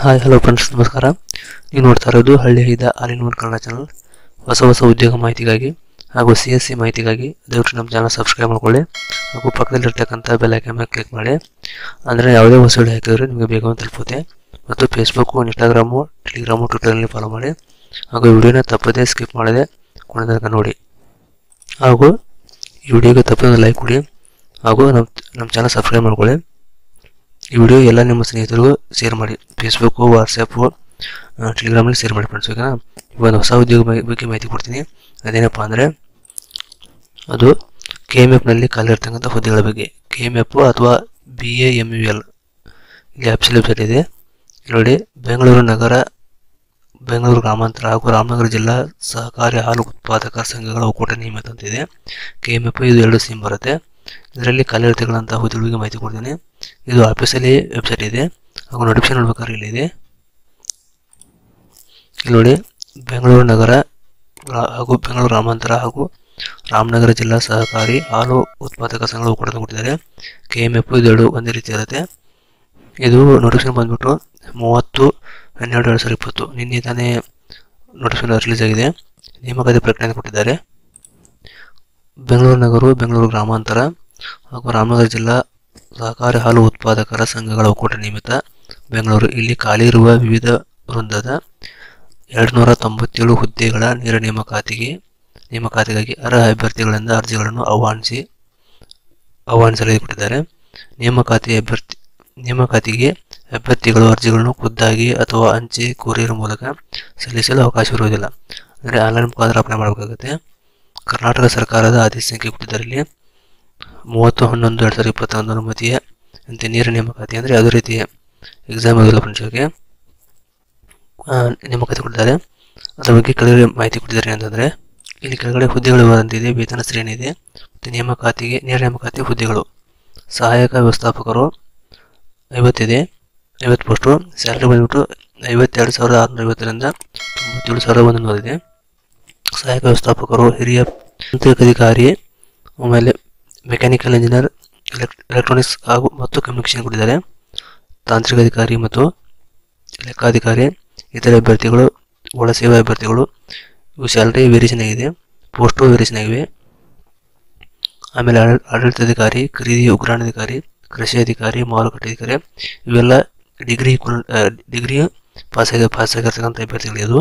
hi hello friends ನಮಸ್ಕಾರ ನೀವು ನೋಡ್ತಾ ಇರೋದು ಹಳ್ಳಿ ಐದ all in one Kannada channel ಹೊಸ ಹೊಸ ಉದ್ಯೋಗ ಮಾಹಿತಿಗಾಗಿ ಹಾಗೂ ಸಿ ಎಸ್ ಸಿ ಮಾಹಿತಿಗಾಗಿ ದಯವಿಟ್ಟು ನಮ್ಮ ಚಾನಲ್ ಸಬ್ಸ್ಕ್ರೈಬ್ ಮಾಡ್ಕೊಳ್ಳಿ ಹಾಗೂ ಪಕ್ಕದಲ್ಲಿರ್ತಕ್ಕಂಥ ಬೆಲ್ ಐಕನ್ ಮೇಲೆ ಕ್ಲಿಕ್ ಮಾಡಿ ಅಂದರೆ ಯಾವುದೇ ಹೊಸ ವಿಡಿಯೋ ಹಾಕಿದ್ರೆ ನಿಮಗೆ ಬೇಗ ತಲುಪುತ್ತೆ ಮತ್ತು ಫೇಸ್ಬುಕ್ಕು ಇನ್ಸ್ಟಾಗ್ರಾಮು ಟೆಲಿಗ್ರಾಮು ಟ್ವಿಟರ್ನಲ್ಲಿ ಫಾಲೋ ಮಾಡಿ ಹಾಗೂ ವಿಡಿಯೋನ ತಪ್ಪದೇ ಸ್ಕಿಪ್ ಮಾಡದೆ ಕೊನೆ ತನಕ ನೋಡಿ ಹಾಗೂ ಈ ವಿಡಿಯೋಗೆ ತಪ್ಪದೇ ಲೈಕ್ ಕೊಡಿ ಹಾಗೂ ನಮ್ಮ ನಮ್ಮ ಚಾನಲ್ ಸಬ್ಸ್ಕ್ರೈಬ್ ಮಾಡ್ಕೊಳ್ಳಿ ಈ ವಿಡಿಯೋ ಎಲ್ಲ ನಿಮ್ಮ ಸ್ನೇಹಿತರಿಗೂ ಶೇರ್ ಮಾಡಿ ಫೇಸ್ಬುಕ್ಕು ವಾಟ್ಸಪ್ಪು ಟೆಲಿಗ್ರಾಮಲ್ಲಿ ಶೇರ್ ಮಾಡಿ ಫ್ರೆಂಡ್ಸ್ ಓಕೆನಾ ಇವಾಗ ಹೊಸ ಉದ್ಯೋಗ ಬಗ್- ಬಗ್ಗೆ ಮಾಹಿತಿ ಕೊಡ್ತೀನಿ ಅದೇನಪ್ಪ ಅಂದರೆ ಅದು ಕೆ ಎಮ್ ಎಫ್ನಲ್ಲಿ ಖಾಲಿರ್ತಕ್ಕಂಥ ಹುದ್ದೆಗಳ ಬಗ್ಗೆ ಕೆ ಎಮ್ ಎಫ್ ಅಥವಾ B A M U L ಇಲ್ಲಿ ಅಫಿಷಿಯಲ್ ವೆಬ್ಸೈಟ್ ಇದೆ ಇಲ್ಲಿ ನೋಡಿ ಬೆಂಗಳೂರು ನಗರ ಬೆಂಗಳೂರು ಗ್ರಾಮಾಂತರ ಹಾಗೂ ರಾಮನಗರ ಜಿಲ್ಲಾ ಸಹಕಾರಿ ಹಾಲು ಉತ್ಪಾದಕ ಸಂಘಗಳ ಒಕ್ಕೂಟ ನಿಯಮಿತ ಅಂತ ಇದೆ ಕೆ ಎಮ್ ಎಫ್ ಇದು ಎರಡು ಸಿಮ್ ಬರುತ್ತೆ ಇದರಲ್ಲಿ ಖಾಲಿರ್ತಕ್ಕಂಥ ಹುದ್ದೆಗಳಿಗೆ ಮಾಹಿತಿ ಕೊಡ್ತೀನಿ ಇದು ಆಫೀಸಲ್ಲಿ ವೆಬ್ಸೈಟ್ ಇದೆ ಹಾಗೂ ನೋಟಿಫಿಕೇಶನ್ ನೋಡ್ಬೇಕಾದ್ರೆ ಇಲ್ಲಿದೆ ಇಲ್ಲಿ ನೋಡಿ ಬೆಂಗಳೂರು ನಗರ ರಾ- ಹಾಗೂ ಬೆಂಗಳೂರು ಗ್ರಾಮಾಂತರ ಹಾಗೂ ರಾಮನಗರ ಜಿಲ್ಲಾ ಸಹಕಾರಿ ಹಾಲು ಉತ್ಪಾದಕ ಸಂಘಗಳು ಒಕ್ಕೂಟ ಕೊಟ್ಟಿದ್ದಾರೆ ಕೆ ಎಮ್ ಎಫ್ ಇದು ಎರಡು ಒಂದೇ ರೀತಿ ಇರುತ್ತೆ ಇದು ನೋಟಿಫಿಕೇಶನ್ ಬಂದ್ಬಿಟ್ಟು ಮೂವತ್ತು ಹನ್ನೆರಡು ಎರಡು ಸಾವಿರದ ಇಪ್ಪತ್ತು ನಿನ್ನೆ ತಾನೇ ನೋಟಿಫಿಕೇಶನ್ ರಿಲೀಸ್ ಆಗಿದೆ ನೇಮಕಾತಿ ಪ್ರಕಟಣೆ ಕೊಟ್ಟಿದ್ದಾರೆ ಬೆಂಗಳೂರು ನಗರ ಬೆಂಗಳೂರು ಗ್ರಾಮಾಂತರ ಹಾಗೂ ರಾಮನಗರ ಜಿಲ್ಲಾ ಸಹಕಾರಿ ಹಾಲು ಉತ್ಪಾದಕರ ಸಂಘಗಳ ಒಕ್ಕೂಟ ನಿಯಮಿತ ಬೆಂಗಳೂರು ಇಲ್ಲಿ ಖಾಲಿ ಇರುವ ವಿವಿಧ ವೃಂದದ ಎರಡು ನೂರ ತೊಂಬತ್ತೇಳು ಹುದ್ದೆಗಳ ನೇರ ನೇಮಕಾತಿಗೆ ನೇಮಕಾತಿಗಾಗಿ ಅರ್ಹ ಅಭ್ಯರ್ಥಿಗಳಿಂದ ಅರ್ಜಿಗಳನ್ನು ಆಹ್ವಾನಿಸಿ ಆಹ್ವಾನಿಸಲು ಕೊಟ್ಟಿದ್ದಾರೆ ನೇಮಕಾತಿ ಅಭ್ಯರ್ಥಿ ನೇಮಕಾತಿಗೆ ಅಭ್ಯರ್ಥಿಗಳು ಅರ್ಜಿಗಳನ್ನು ಖುದ್ದಾಗಿ ಅಥವಾ ಅಂಚೆ ಕೊರಿಯರ್ ಮೂಲಕ ಸಲ್ಲಿಸಲು ಅವಕಾಶವಿರುವುದಿಲ್ಲ ಅಂದರೆ ಆನ್ಲೈನ್ ಮುಖಾಂತರ ಅಪ್ಲೈ ಮಾಡಬೇಕಾಗುತ್ತೆ ಕರ್ನಾಟಕ ಸರ್ಕಾರದ ಆದೇಶ ಸಂಖ್ಯೆ ಕೊಟ್ಟಿದ್ದಾರೆ ಇಲ್ಲಿ ಮೂವತ್ತು ಹನ್ನೊಂದು ಎರಡು ಸಾವಿರದ ಇಪ್ಪತ್ತೊಂದು ಅನುಮತಿಯ ಅಂತೆ ನೇರ ನೇಮಕಾತಿ ಅಂದರೆ ಯಾವುದೇ ರೀತಿಯ ಎಕ್ಸಾಮ್ ಇರೋದಿಲ್ಲ ಫ್ರೆಂಡ್ಸ್ಗೆ ನೇಮಕಾತಿ ಕೊಟ್ಟಿದ್ದಾರೆ ಅದರ ಬಗ್ಗೆ ಕೆಳಗಡೆ ಮಾಹಿತಿ ಕೊಟ್ಟಿದ್ದಾರೆ ಅಂತಂದರೆ ಇಲ್ಲಿ ಕೆಳಗಡೆ ಹುದ್ದೆಗಳು ಬರಂತಿದೆ ವೇತನ ಶ್ರೇಣಿ ಇದೆ ಮತ್ತು ನೇಮಕಾತಿಗೆ ನೇರ ನೇಮಕಾತಿ ಹುದ್ದೆಗಳು ಸಹಾಯಕ ವ್ಯವಸ್ಥಾಪಕರು ಐವತ್ತಿದೆ ಐವತ್ತು ಪೋಸ್ಟು ಸ್ಯಾಲ್ರಿ ಬಂದ್ಬಿಟ್ಟು ಐವತ್ತೆರಡು ಸಾವಿರದ ಆರುನೂರ ಐವತ್ತರಿಂದ ತೊಂಬತ್ತೇಳು ಸಾವಿರದ ಒಂದು ನೂರಿದೆ ಸಹಾಯಕ ವ್ಯವಸ್ಥಾಪಕರು ಹಿರಿಯ ತಾಂತ್ರಿಕ ಅಧಿಕಾರಿ ಆಮೇಲೆ ಮೆಕ್ಯಾನಿಕಲ್ ಇಂಜಿನಿಯರ್ ಎಲೆಕ್ಟ್ ಎಲೆಕ್ಟ್ರಾನಿಕ್ಸ್ ಹಾಗೂ ಮತ್ತು ಕಮ್ಯುನಿಕೇಷನ್ ಕೊಟ್ಟಿದ್ದಾರೆ ತಾಂತ್ರಿಕ ಅಧಿಕಾರಿ ಮತ್ತು ಲೆಕ್ಕಾಧಿಕಾರಿ ಇತರೆ ಅಭ್ಯರ್ಥಿಗಳು ಒಳ ಸೇವಾ ಅಭ್ಯರ್ಥಿಗಳು ಇವು ಸ್ಯಾಲ್ರಿ ವೇರಿಯೇಷನ್ ಆಗಿದೆ ಪೋಸ್ಟು ವೇರಿಯೇಷನ್ ಆಗಿವೆ ಆಮೇಲೆ ಆಡಳ- ಆಡಳಿತಾಧಿಕಾರಿ ಖರೀದಿ ಉಗ್ರಾಣಾಧಿಕಾರಿ ಕೃಷಿ ಅಧಿಕಾರಿ ಮಾರುಕಟ್ಟೆ ಅಧಿಕಾರಿ ಇವೆಲ್ಲ ಡಿಗ್ರಿ ಡಿಗ್ರಿ ಪಾಸ್ ಆಗಿ ಪಾಸ್ ಆಗಿರ್ತಕ್ಕಂಥ ಅಭ್ಯರ್ಥಿಗಳು ಇದು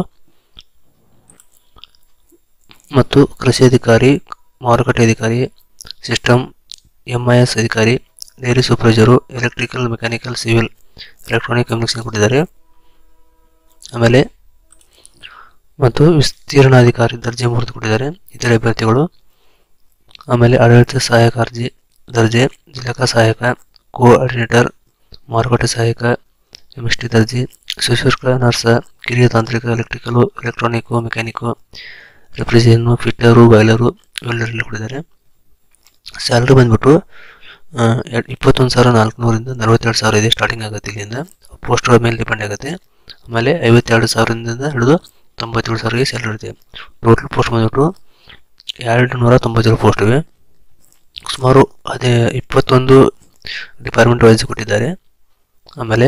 ಮತ್ತು ಕೃಷಿ ಅಧಿಕಾರಿ ಮಾರುಕಟ್ಟೆ ಅಧಿಕಾರಿ ಸಿಸ್ಟಮ್ ಎಮ್ ಐ ಎಸ್ ಅಧಿಕಾರಿ dairy supervisor electrical mechanical civil electronic communication ಕೊಟ್ಟಿದ್ದಾರೆ ಆಮೇಲೆ ಮತ್ತು ವಿಸ್ತೀರ್ಣಾಧಿಕಾರಿ ದರ್ಜೆ ಮೂರು ಕೊಟ್ಟಿದ್ದಾರೆ ಇತರೆ ಅಭ್ಯರ್ಥಿಗಳು ಆಮೇಲೆ ಆಡಳಿತ ಸಹಾಯಕ ಅರ್ಜಿ ದರ್ಜೆ ಜಿಲ್ಲಾ ಸಹಾಯಕ ಕೋಆರ್ಡಿನೇಟರ್ ಮಾರುಕಟ್ಟೆ ಸಹಾಯಕ ಎಮ್ಎಸ್ಟಿ ದರ್ಜೆ ಸುಶುಲ್ಕ ನರ್ಸ ಕಿರಿಯ ತಾಂತ್ರಿಕ electrical electronic mechanic refrigeration fitter boiler ಇವೆಲ್ಲರಲ್ಲಿ ಕೊಟ್ಟಿದ್ದಾರೆ ಸ್ಯಾಲ್ರಿ ಬಂದ್ಬಿಟ್ಟು ಆ, ಎರ್ಡ್- ಇಪ್ಪತ್ತೊಂದು ಸಾವಿರ ನಾಲ್ಕುನೂರಿಂದ ನಲವತ್ತೆರಡು ಸಾವಿರ ಇದೆ ಸ್ಟಾರ್ಟಿಂಗ್ ಆಗುತ್ತೆ ಇಲ್ಲಿಂದ ಪೋಸ್ಟರ್ ಮೇಲೆ ಡಿಪೆಂಡ್ ಆಗುತ್ತೆ ಆಮೇಲೆ ಐವತ್ತೆರಡು ಸಾವಿರದಿಂದ ಹಿಡಿದು ತೊಂಬತ್ತೇಳು ಸಾವಿರಗೆ ಸ್ಯಾಲ್ರಿ ಇರುತ್ತೆ ಟೋಟಲ್ ಪೋಸ್ಟ್ ಬಂದ್ಬಿಟ್ಟು ಎರಡು ನೂರ ತೊಂಬತ್ತೇಳು ಪೋಸ್ಟ್ ಇವೆ ಸುಮಾರು ಅದೇ ಇಪ್ಪತ್ತೊಂದು ಡಿಪಾರ್ಟ್ಮೆಂಟ್ ವೈಸ್ ಕೊಟ್ಟಿದ್ದಾರೆ ಆಮೇಲೆ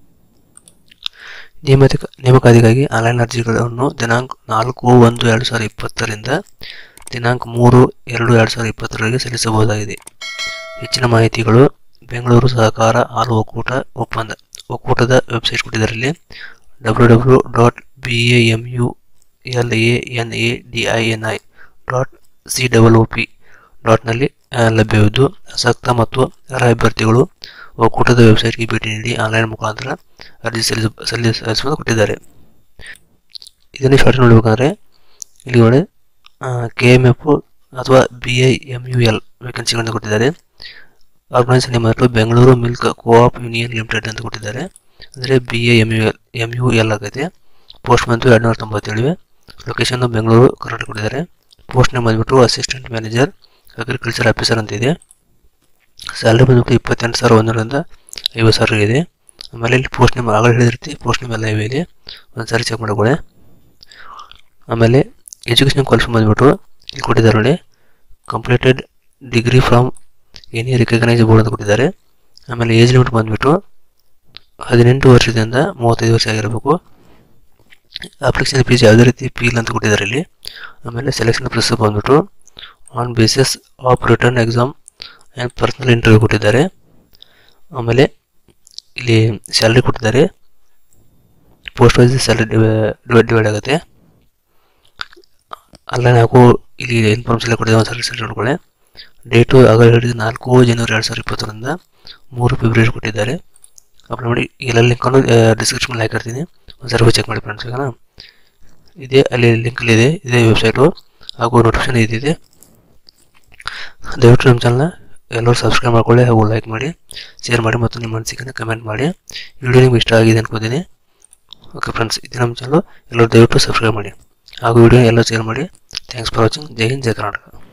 ನೇಮಕ ನೇಮಕಾತಿಗಾಗಿ ಆನ್ಲೈನ್ ಅರ್ಜಿಗಳನ್ನು ದಿನಾಂಕ ನಾಲ್ಕು ಒಂದು ಎರಡು ಸಾವಿರದ ಇಪ್ಪತ್ತರಿಂದ ದಿನಾಂಕ ಮೂರು ಎರಡು ಎರಡು ಸಾವಿರದ ಇಪ್ಪತ್ತರವರೆಗೆ ಸಲ್ಲಿಸಬಹುದಾಗಿದೆ ಹೆಚ್ಚಿನ ಮಾಹಿತಿಗಳು ಬೆಂಗಳೂರು ಸಹಕಾರ ಹಾಲು ಒಕ್ಕೂಟ ಒಪ್ಪಂದ ಒಕ್ಕೂಟದ ವೆಬ್ಸೈಟ್ ಕೊಟ್ಟಿದ್ದಾರೆ ಇಲ್ಲಿ W W dot B A M U L A N A D I N I dot C double O P ಡಾಟ್ನಲ್ಲಿ ಲಭ್ಯವಿದ್ದು ಆಸಕ್ತ ಮತ್ತು ಅರ್ಹ ಅಭ್ಯರ್ಥಿಗಳು ಒಕ್ಕೂಟದ ವೆಬ್ಸೈಟ್ಗೆ ಭೇಟಿ ನೀಡಿ ಆನ್ಲೈನ್ ಮುಖಾಂತರ ಅರ್ಜಿ ಸಲ್ಲಿಸ ಸಲ್ಲಿ ಸಲ್ಲಿಸುವುದು ಕೊಟ್ಟಿದ್ದಾರೆ ಇದನ್ನು ಶಾರ್ಟ್ ನೋಡಬೇಕಂದ್ರೆ ಇಲ್ಲಿ ನೋಡಿ ಕೆ ಎಮ್ ಎಫ್ ಅಥವಾ B I M U L ವೇಕೆನ್ಸಿಗಳನ್ನು ಕೊಟ್ಟಿದ್ದಾರೆ ಆರ್ಗನೈಸೇಷನ್ ನೇಮ್ ಬಂದ್ಬಿಟ್ಟು Bengaluru milk co-op union limited ಅಂತ ಕೊಟ್ಟಿದ್ದಾರೆ ಅಂದರೆ B A M U L M U L ಆಗೈತೆ ಪೋಸ್ಟ್ ಬಂತು ಎರಡು ನೂರ ತೊಂಬತ್ತೇಳಿವೆ ಲೊಕೇಶನ್ ಬೆಂಗಳೂರು ಕರ್ನಾಟಕ ಕೊಟ್ಟಿದ್ದಾರೆ ಪೋಸ್ಟ್ ನೇಮ್ ಬಂದ್ಬಿಟ್ಟು ಅಸಿಸ್ಟೆಂಟ್ ಮ್ಯಾನೇಜರ್ ಅಗ್ರಿಕಲ್ಚರ್ ಆಫೀಸರ್ ಅಂತ ಇದೆ ಸ್ಯಾಲ್ರಿ ಬಂದ್ಬಿಟ್ಟು ಇಪ್ಪತ್ತೆಂಟು ಸಾವಿರ ಒಂದರಿಂದ ಐವತ್ತು ಸಾವಿರ ಇದೆ ಆಮೇಲೆ ಇಲ್ಲಿ ಪೋಸ್ಟ್ ನೇಮ್ ಆಗಲೇ ಹೇಳಿದಿರ್ತಿ ಪೋಸ್ಟ್ ನೇಮ್ ಎಲ್ಲ ಇವೆ ಇಲ್ಲಿ ಒಂದು ಸಾರಿ ಚೆಕ್ ಮಾಡ್ಕೊಳ್ಳಿ ಆಮೇಲೆ ಎಜುಕೇಷನ್ ಕ್ವಾಲಿಫಿಕೇಶನ್ ಬಂದ್ಬಿಟ್ಟು ಇಲ್ಲಿ ಕೊಟ್ಟಿದ್ದಾರೆ ನೋಡಿ completed degree from any recognise board ಅಂತ ಕೊಟ್ಟಿದ್ದಾರೆ ಆಮೇಲೆ ಏಜ್ ಲಿಮಿಟ್ ಬಂದ್ಬಿಟ್ಟು ಹದಿನೆಂಟು ವರ್ಷದಿಂದ ಮೂವತ್ತೈದು ವರ್ಷ ಆಗಿರಬೇಕು ಅಪ್ಲಿಕೇಶನ್ ಫೀಸ್ ಯಾವುದೇ ರೀತಿ ಫೀಲ್ ಅಂತ ಕೊಟ್ಟಿದ್ದಾರೆ ಇಲ್ಲಿ ಆಮೇಲೆ ಸೆಲೆಕ್ಷನ್ ಪ್ರೊಸೆಸ್ ಬಂದ್ಬಿಟ್ಟು on basis of written exam and personal interview ಕೊಟ್ಟಿದ್ದಾರೆ ಆಮೇಲೆ ಇಲ್ಲಿ ಸ್ಯಾಲ್ರಿ ಕೊಟ್ಟಿದ್ದಾರೆ post wise salary divide divide ಆಗುತ್ತೆ ಅಲ್ಲ ನಾವು ಇಲ್ಲಿ ಇನ್ಫಾರ್ಮೇಷನ್ ಎಲ್ಲ ಕೊಟ್ಟಿದ್ದಾರೆ ಒಂದು ಸರ್ವಿಸ್ ನೋಡ್ಕೊಳ್ಳಿ ಡೇಟು ಆಗಲೇ ಹೇಳಿದ ನಾಲ್ಕು ಜನವರಿ ಎರಡು ಸಾವಿರದ ಇಪ್ಪತ್ತರಿಂದ ಮೂರು ಫೆಬ್ರವರಿ ಕೊಟ್ಟಿದ್ದಾರೆ ಅಪ್ಲೈ ಮಾಡಿ ಎಲ್ಲ ಲಿಂಕನ್ನು ಡಿಸ್ಕ್ರಿಪ್ಷನ್ ಹಾಕಿರ್ತೀನಿ ಒಂದು ಸರ್ವೆ ಚೆಕ್ ಮಾಡಿ ಫ್ರೆಂಡ್ಸ್ ಓಕೆನಾ ಇದೆ ಅಲ್ಲಿ ಲಿಂಕಲ್ಲಿ ಇದೆ ಇದೇ ವೆಬ್ಸೈಟು ಹಾಗೂ ನೋಟಿಫಿಕೇಶನ್ ಇದಿದೆ ದಯವಿಟ್ಟು ನಮ್ಮ ಚಾನಲ್ನ ಎಲ್ಲರೂ ಸಬ್ಸ್ಕ್ರೈಬ್ ಮಾಡ್ಕೊಳ್ಳಿ ಹಾಗೂ ಲೈಕ್ ಮಾಡಿ ಶೇರ್ ಮಾಡಿ ಮತ್ತು ನಿಮ್ಮ ಅನಿಸಿಕೆನ ಕಮೆಂಟ್ ಮಾಡಿ ವಿಡಿಯೋ ನಿಮ್ಗೆ ಇಷ್ಟ ಆಗಿದೆ ಅನ್ಕೋತೀನಿ ಓಕೆ ಫ್ರೆಂಡ್ಸ್ ಇದು ನಮ್ಮ ಚಾನಲ್ ಎಲ್ಲರೂ ದಯವಿಟ್ಟು ಸಬ್ಸ್ಕ್ರೈಬ್ ಮಾಡಿ ಹಾಗೂ ವಿಡಿಯೋ ಎಲ್ಲ ಶೇರ್ ಮಾಡಿ ಥ್ಯಾಂಕ್ಸ್ ಫಾರ್ ವಾಚಿಂಗ್ ಜೈ ಹಿಂದ್ ಜೈ ಕರ್ನಾಟಕ